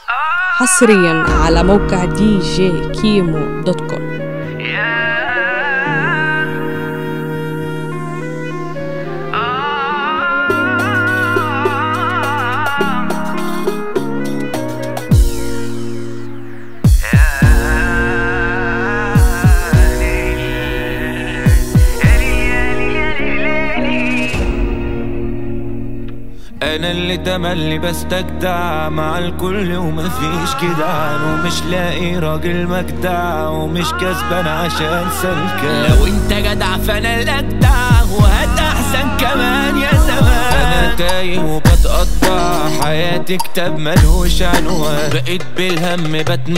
حصريا على موقع دي جي كيمو دوت كوم انا اللي تملي بستجدع مع الكل ومفيش جدعان ومش لاقي راجل مجدع ومش كسبان عشان سلكان لو انت جدع فانا الاجدع وهات احسن كمان يا زمان انا تايه وبتقطع حياتي كتاب ملوش عنوان بقيت بالهم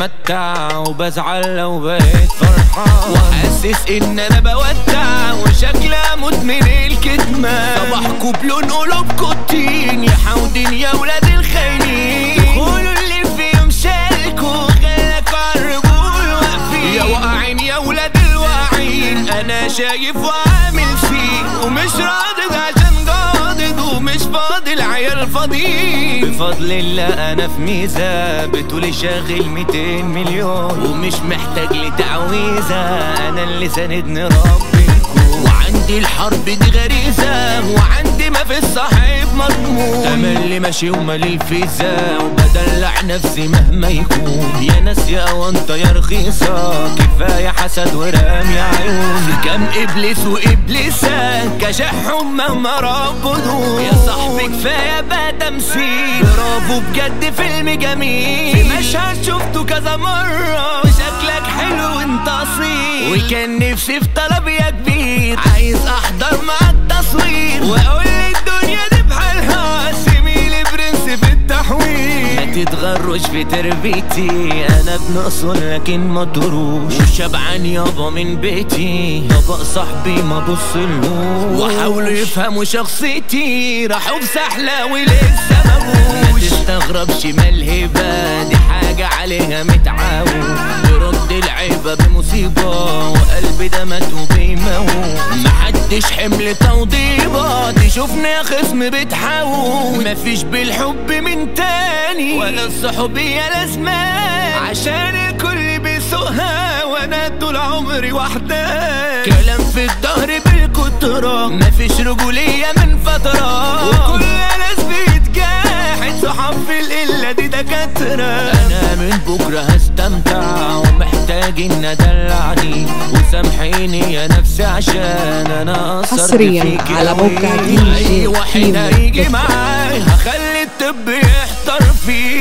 بتمتع وبزعل لو بقيت فرحان وحاسس ان انا بودع وشكلي اموت من الكتمان صباحكوا بلون قلوبكوا الطين يا حودين يا ولاد الخاينين تقولوا اللي فيهم شاركوا خلك عالرجول واقفين يا واقعين يا ولاد الواعيين انا شايف وعامل فيه ومش راضي عشان جاضد ومش فاضي عيال فاضيين بفضل الله انا في ميزه بتقولي شاغل 200 مليون ومش محتاج لتعويذه انا اللي ساندني ربي الكون وعندي الحرب دي غريزة وعندي ما في الصحيح مضمون تملي ماشي ومالي الفيزا وبدلع نفسي مهما يكون يا ناس يا وانت يا رخيصة كفاية حسد ورام يا عيون في كام ابليس وابليسة كشحهم مهما ربضوا يا صاحبي كفاية بقى تمثيل برافو بجد فيلم جميل في مشهد شفته كذا مرة وشكلك حلو وانت اصيل وكان نفسي في طلب يا كبير عايز احضر مع التصوير واقول الدنيا دي بحالها سيبيلي برنس في التحويل ما تتغروش في تربيتي انا ابن اصل لكن ما تروش وشبعان يابا من بيتي يابا صاحبي ما بصلهوش وحاولوا يفهموا شخصيتي راحوا بسحلة ولسه ما ما جوش تستغربش ما الهبة دي حاجة عليها متعود برد العيبة بمصيبة وقلبي ده مات وبيموت محدش حمل توضيبة تشوفني يا خصم بتحاول مفيش بالحب من تاني ولا الصحوبية لازمان عشان الكل بيسوقها وانا طول عمري وحدان كلام في الظهر بالكترة مفيش رجولية من فترة وكل ناس بيتجاحد صحاب في القلة دي دكاترة انا من بكرة هستمتع ومحتاج ان ادلعني وسامحيني يا نفسي عشان انا قصرت حصرياً فيكي على أوي. موقع دي جي اي واحد كيمو هيجي دوت كوم. معاي هخلي الطب يحتار فيه